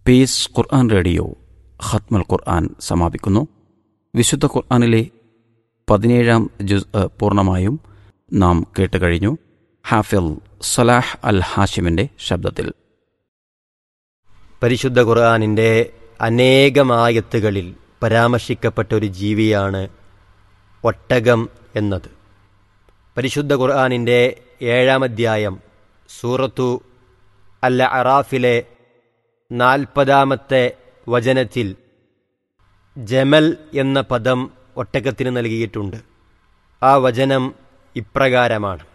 piece ഖുർആൻ radio ഖത്മൽ ഖുർആൻ സമാപിക്കുന്നു വിശുദ്ധ ഖുർആനിലെ പതിനേഴാം ജുസ് പൂർണ്ണമായും നാം കേട്ടുകഴിഞ്ഞു ഹാഫിൽ സലാഹ് അൽ ഹാഷിമിൻ്റെ ശബ്ദത്തിൽ പരിശുദ്ധ ഖുർആാനിൻ്റെ അനേകമായത്തുകളിൽ പരാമർശിക്കപ്പെട്ട ഒരു ജീവിയാണ് ഒട്ടകം എന്നത് പരിശുദ്ധ ഖുർആാനിൻ്റെ ഏഴാം അധ്യായം സൂറത്തു അൽ അറാഫിലെ നാൽപ്പതാമത്തെ വചനത്തിൽ ജമൽ എന്ന പദം ഒട്ടകത്തിന് നൽകിയിട്ടുണ്ട് ആ വചനം ഇപ്രകാരമാണ്